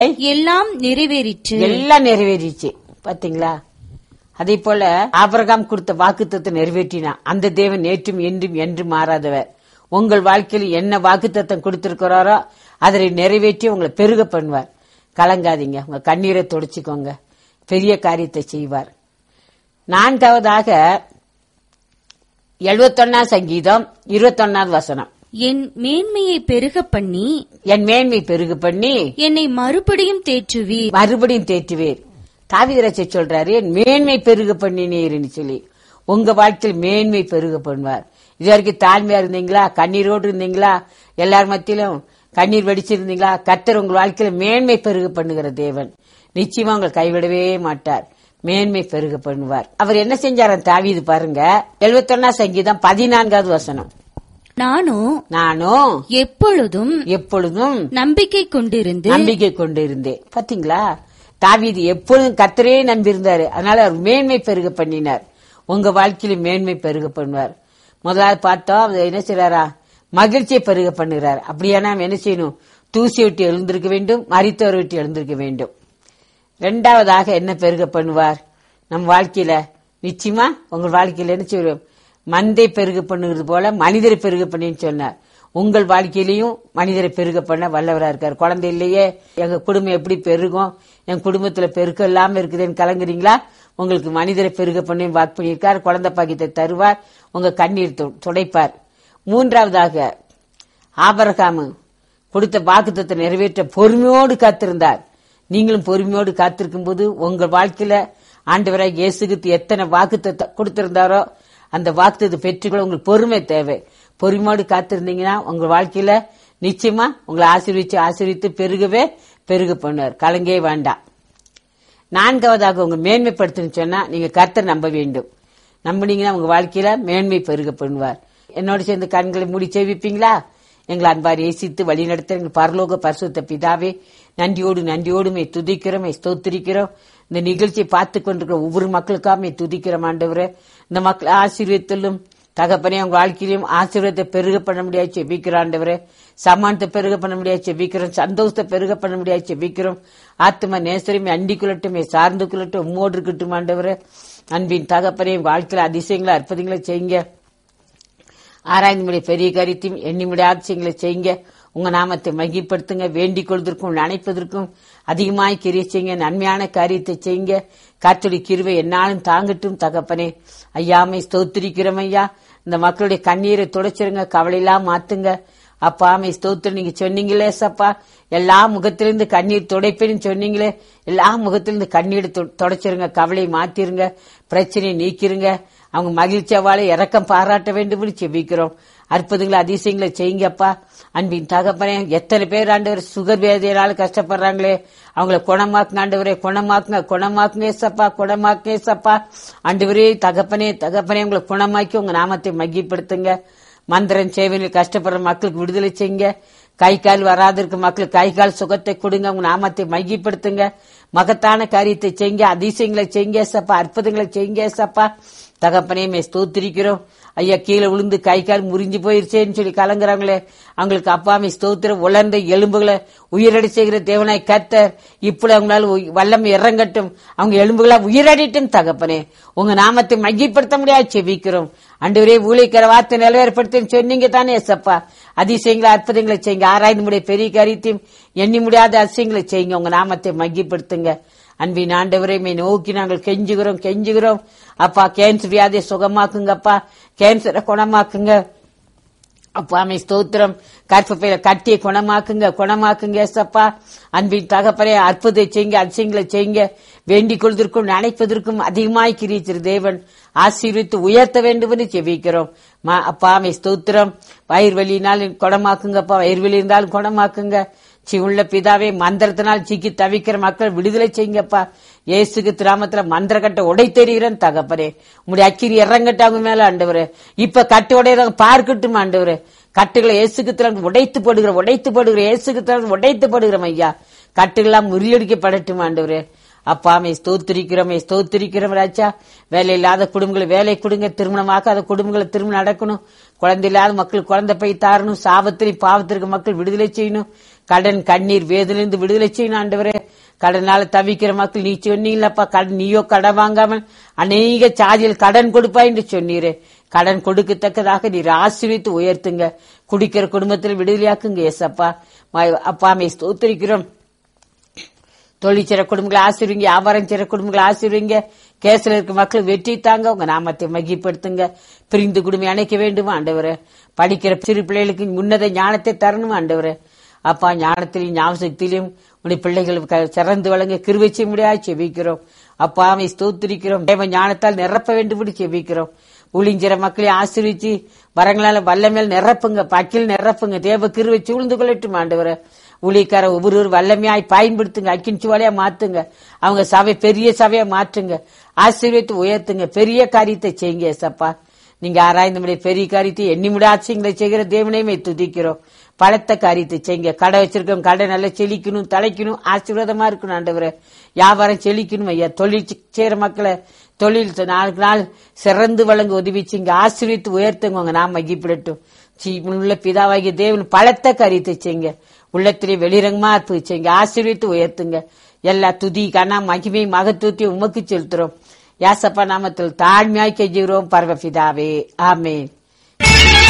எல்லாம் நிறைவேறிற்று எல்லாம் நிறைவேறிச்சு பாத்தீங்களா அதே போல ஆபிரகாம் கொடுத்த வாக்குத்தத்தை நிறைவேற்றினா அந்த தேவன் நேற்றும் என்றும் என்று மாறாதவர் உங்கள் வாழ்க்கையில் என்ன வாக்குத்தத்தம் கொடுத்திருக்கிறாரோ அதை நிறைவேற்றி உங்களை பெருக பண்ணுவார் கலங்காதீங்க உங்க கண்ணீரை துடைச்சுக்கோங்க பெரிய காரியத்தை செய்வார் நான்காவதாக எழுபத்தொன்னாம் சங்கீதம் இருபத்தொன்னாவது வசனம் என் மேன்மையை பெருக பண்ணி என் மேன்மை பெருகு பண்ணி என்னை மறுபடியும் தேற்றுவீர் மறுபடியும் தேற்றுவேர் தாவிதராஜை சொல்றாரு என் மேன்மை பெருக பண்ணினீர்னு சொல்லி உங்க வாழ்க்கையில் மேன்மை பெருக பண்ணுவார் இது வரைக்கும் தாழ்மையா இருந்தீங்களா கண்ணீரோடு இருந்தீங்களா எல்லார் மத்தியிலும் கண்ணீர் வடிச்சிருந்தீங்களா கர்த்தர் உங்க வாழ்க்கையில மேன்மை பெருக பண்ணுகிற தேவன் நிச்சயமா உங்களை கைவிடவே மாட்டார் மேன்மை பெருக பண்ணுவார் அவர் என்ன செஞ்சாராம் தாவீது பாருங்க எழுபத்தொன்னா சங்கீதம் பதினான்காவது வசனம் நானும் நானும் எப்பொழுதும் எப்பொழுதும் நம்பிக்கை கொண்டிருந்து நம்பிக்கை கொண்டு இருந்தேன் பாத்தீங்களா தாவீது எப்பொழுதும் கத்தரே நம்பியிருந்தாரு அதனால அவர் மேன்மை பெருக பண்ணினார் உங்க வாழ்க்கையில மேன்மை பெருக பண்ணுவார் முதலாவது பார்த்தோம் அவர் என்ன செய்றாரா மகிழ்ச்சியை பெருக பண்ணுகிறார் அப்படியானா நம்ம என்ன செய்யணும் தூசி விட்டு எழுந்திருக்க வேண்டும் மறித்தவர் விட்டு எழுந்திருக்க வேண்டும் ரெண்டாவதாக என்ன பெருக பண்ணுவார் நம் வாழ்க்கையில நிச்சயமா உங்க வாழ்க்கையில என்ன செய்வோம் மந்தை பெருக பண்ணுகிறது போல மனிதரை பெருக பண்ணின்னு சொன்னார் உங்கள் வாழ்க்கையிலையும் மனிதரை பெருக பண்ண வல்லவரா இருக்கார் குழந்தை இல்லையே எங்க குடும்பம் எப்படி பெருகும் என் குடும்பத்துல பெருக்கம் இல்லாம இருக்குதுன்னு கலங்குறீங்களா உங்களுக்கு மனிதரை பெருக பண்ணி வாக்கு பண்ணியிருக்கார் குழந்தை பாக்கியத்தை தருவார் உங்க கண்ணீர் து- துடைப்பார் மூன்றாவதாக ஆபரகாமு கொடுத்த வாக்குத்தத்தை நிறைவேற்ற பொறுமையோடு காத்திருந்தார் நீங்களும் பொறுமையோடு காத்திருக்கும் போது உங்க வாழ்க்கையில ஆண்டவராக இயேசுக்கு எத்தனை வாக்குத்தத்தை கொடுத்திருந்தாரோ அந்த வாக்குத்தத்தை பெற்றுக்கொள்ள உங்களுக்கு பொறுமை தேவை பொறுமையோடு காத்திருந்தீங்கன்னா உங்க வாழ்க்கையில நிச்சயமா உங்களை ஆசீர்விச்சு ஆசீர்வித்து பெருகவே பெருக பண்ணுவார் கலங்கே வேண்டாம் நான்காவதாக உங்க மேன்மைப்படுத்துன்னு சொன்னா நீங்க கர்த்தர் நம்ப வேண்டும் நம்பினீங்கன்னா உங்க வாழ்க்கையில மேன்மை பெருக பண்ணுவார் என்னோட சேர்ந்து கண்களை மூடி செவிப்பீங்களா எங்களை அன்பார் ஏசித்து வழி நடத்த எங்கள் பரலோக பரிசுத்த பிதாவே நன்றியோடு நன்றியோடு மே துதிக்கிறோம் மே ஸ்தோத்திரிக்கிறோம் இந்த நிகழ்ச்சியை பார்த்து கொண்டிருக்கிற ஒவ்வொரு மக்களுக்காக மே துதிக்கிறோம் ஆண்டவரே இந்த மக்கள் ஆசீர்வத்திலும் தகப்பனே உங்க வாழ்க்கையிலும் ஆசீர்வாதத்தை பெருக பண்ண முடியாது செபிக்கிறோம் ஆண்டவரே சமானத்தை பெருக பண்ண முடியாது செபிக்கிறோம் சந்தோஷத்தை பெருக பண்ண முடியாது செபிக்கிறோம் ஆத்ம நேசரையுமே அண்டி கொள்ளட்டுமே சார்ந்து கொள்ளட்டும் உம்மோடு இருக்கட்டும் ஆண்டவரே அன்பின் தகப்பனே உங்க வாழ்க்கையில அதிசயங்களை அற்புதங்களை செய்யுங்க ஆராய்ந்து முடிய பெரிய கருத்தையும் எண்ணி முடியாத விஷயங்களை செய்யுங்க உங்க நாமத்தை மகிப்படுத்துங்க வேண்டிக் கொள்வதற்கும் நினைப்பதற்கும் அதிகமாய் கிரியை செய்யுங்க நன்மையான காரியத்தை செய்யுங்க காத்துடைய கிருவை என்னாலும் தாங்கட்டும் தகப்பனே ஐயாமை ஸ்தோத்திரிக்கிறோம் ஐயா இந்த மக்களுடைய கண்ணீரை துடைச்சிருங்க கவலையெல்லாம் மாத்துங்க அப்பா ஆமை ஸ்தோத்திரம் நீங்க சொன்னீங்களே சப்பா எல்லா முகத்திலிருந்து கண்ணீர் துடைப்பேன்னு சொன்னீங்களே எல்லா முகத்திலிருந்து கண்ணீர் தொ- துடைச்சிருங்க கவலையை மாத்திருங்க பிரச்சனையை நீக்கிருங்க அவங்க மகிழ்ச்சியாவால இறக்கம் பாராட்ட வேண்டும் செபிக்கிறோம் அற்புதங்களை அதிசயங்களை செய்யுங்கப்பா அன்பின் தகப்பனே எத்தனை பேர் ஆண்டவர் சுகர் வேதியினால கஷ்டப்படுறாங்களே அவங்கள குணமாக்குங்க ஆண்டவரே குணமாக்குங்க குணமாக்குங்க ஏசப்பா குணமாக்குங்க ஏசப்பா ஆண்டவரே தகப்பனே தகப்பனே உங்களை குணமாக்கி உங்க நாமத்தை மகிப்படுத்துங்க மந்திரன் சேவையில் கஷ்டப்படுற மக்களுக்கு விடுதலை செய்யுங்க கை கால் வராதிருக்க மக்களுக்கு கை கால் சுகத்தை கொடுங்க உங்க நாமத்தை மையப்படுத்துங்க மகத்தான காரியத்தை செய்யுங்க அதிசயங்களை செய்யுங்க சப்பா அற்புதங்களை செய்யுங்க சப்பா தகப்பனே மே ஸ்தோத்திரிக்கிறோம் ஐயா கீழே விழுந்து கை கால் முறிஞ்சு போயிருச்சேன்னு சொல்லி கலங்குறாங்களே அவங்களுக்கு அப்பாமே ஸ்தோத்திரம் உலர்ந்த எலும்புகளை உயிரடி செய்கிற தேவனாய் கத்தர் இப்படி அவங்களால உய்- வல்லம் இறங்கட்டும் அவங்க எலும்புகளா உயிரடிட்டும் தகப்பனே உங்க நாமத்தை மையப்படுத்த முடியாது செபிக்கிறோம் அன்றுவரே ஊழிக்கிற வார்த்தை நிலவேற்படுத்துன்னு சொன்னீங்க தானே சப்பா அதிசயங்களை அற்புதங்களை செய்யுங்க ஆராய்ந்து முடிய பெரிய காரியத்தையும் எண்ணி முடியாத அதிசயங்களை செய்யுங்க உங்க நாமத்தை மையப்படுத்துங்க அன்பின் ஆண்டவரை மே நோக்கி நாங்கள் கெஞ்சுகிறோம் கெஞ்சுகிறோம் அப்பா கேன்சர் வியாதியை சுகமாக்குங்கப்பா கேன்சரை குணமாக்குங்க அப்பாமே ஸ்தோத்திரம் கற்பப்பையில கட்டிய குணமாக்குங்க குணமாக்குங்க ஏசப்பா அன்பின் தகப்பனே அற்புதத்தை செய்யுங்க அதிசயங்களை செய்யுங்க வேண்டிக் கொள்வதற்கும் நினைப்பதற்கும் அதிகமாய் கிரித்திரு தேவன் ஆசீர்வித்து உயர்த்த வேண்டும் என்று ஜெபிக்கிறோம் மா- அப்பாமே ஸ்தோத்திரம் வயிறு வலியினால் குணமாக்குங்கப்பா வயிறு வலி இருந்தாலும் குணமாக்குங்க சி உள்ள பிதாவே மந்திரத்தினால் சிக்கி தவிக்கிற மக்கள் விடுதலை செய்யுங்கப்பா இயேசுக்கு திராமத்துல மந்திர கட்ட உடை தெரிகிறேன் தகப்பரே உங்களுடைய அக்கிரி இறங்கட்ட அவங்க மேல ஆண்டவரே இப்ப கட்டு உடையறவங்க பார்க்கட்டும் ஆண்டவரே கட்டுகளை இயேசுக்கு திறந்து உடைத்து போடுகிற உடைத்து போடுகிற இயேசுக்கு திறந்து உடைத்து போடுகிறோம் ஐயா கட்டுகளாம் முறியடிக்கப்படட்டும் ஆண்டவரே அப்பாமே ஸ்தோத்திரிக்கிறோமே ஸ்தோத்திரிக்கிறோம் ராஜா வேலை இல்லாத குடும்பங்களை வேலை கொடுங்க திருமணமாக்காத குடும்பங்களை திருமணம் நடக்கணும் குழந்தை இல்லாத மக்கள் குழந்தை போய் தாரணும் சாபத்திரி பாவத்திற்கு மக்கள் விடுதலை செய்யணும் கடன் கண்ணீர் வேதிலிருந்து விடுதலை செய்யணும் ஆண்டவரே கடனால தவிக்கிற மக்கள் நீ சொன்னீங்களப்பா கடன் நீயோ கடன் வாங்காமல் அநேக சாதியில் கடன் கொடுப்பா என்று சொன்னீரே கடன் கொடுக்கத்தக்கதாக நீர் ஆசீர்வித்து உயர்த்துங்க குடிக்கிற குடும்பத்தில் விடுதலையாக்குங்க எஸ் அப்பா அப்பாமே ஸ்தோத்திரிக்கிறோம் தொழில் செய்ற குடும்பங்களை ஆசிர்வீங்க வியாபாரம் செய்ற குடும்பங்களை ஆசிர்வீங்க கேஸ்ல இருக்க மக்கள் வெற்றி தாங்க உங்க நாமத்தை மகிப்படுத்துங்க பிரிந்து குடும்பம் அணைக்க வேண்டுமா ஆண்டவரே படிக்கிற சிறு பிள்ளைகளுக்கு உன்னத ஞானத்தை தரணும் ஆண்டவரே அப்பா ஞானத்திலையும் ஞாபகத்திலையும் உடைய பிள்ளைகள் க- சிறந்து வழங்க கிருவச்சி முடியாது செபிக்கிறோம் அப்பா அவை ஸ்தோத்திரிக்கிறோம் தேவ ஞானத்தால் நிரப்ப வேண்டும் செபிக்கிறோம் ஊழிஞ்சிற மக்களை ஆசிரிச்சு வரங்களால வல்லமேல் நிரப்புங்க பக்கில் நிரப்புங்க தேவ கிருவை சூழ்ந்து கொள்ளட்டும் ஆண்டவரை ஊழியக்கார ஒவ்வொரு வல்லமையாய் பயன்படுத்துங்க அக்கின் சுவாலையா மாத்துங்க அவங்க சபை பெரிய சபையா மாற்றுங்க ஆசீர்வதித்து உயர்த்துங்க பெரிய காரியத்தை செய்யுங்க ஏசப்பா நீங்க ஆராய்ந்து முடிய பெரிய காரியத்தை எண்ணி முடியாச்சுங்களை செய்கிற தேவனையுமே துதிக்கிறோம் பலத்த காரியத்தை செய்யுங்க கடை வச்சிருக்கோம் கடை நல்லா செழிக்கணும் தலைக்கணும் ஆசீர்வாதமா இருக்கணும் ஆண்டவரே வியாபாரம் செழிக்கணும் ஐயா தொழில் செ- செய்யற மக்களை தொழில் செ- நாளுக்கு நாள் சிறந்து வழங்க உதவி செய்யுங்க ஆசீர்வித்து உயர்த்துங்க உங்க நாம் மகிப்பிடட்டும் உள்ள பிதாவாகிய தேவன் பலத்த காரியத்தை செய்யுங்க உள்ளத்திலே வெளிரங்கமா அற்புதம் செய்யுங்க ஆசீர்வித்து உயர்த்துங்க எல்லா துதி கனா மகிமை மகத்துவத்தையும் உமக்கு செலுத்துறோம் யாசப்பா நாமத்தில் தாழ்மையாய் கெஞ்சுகிறோம் பரவ பிதாவே ஆமென்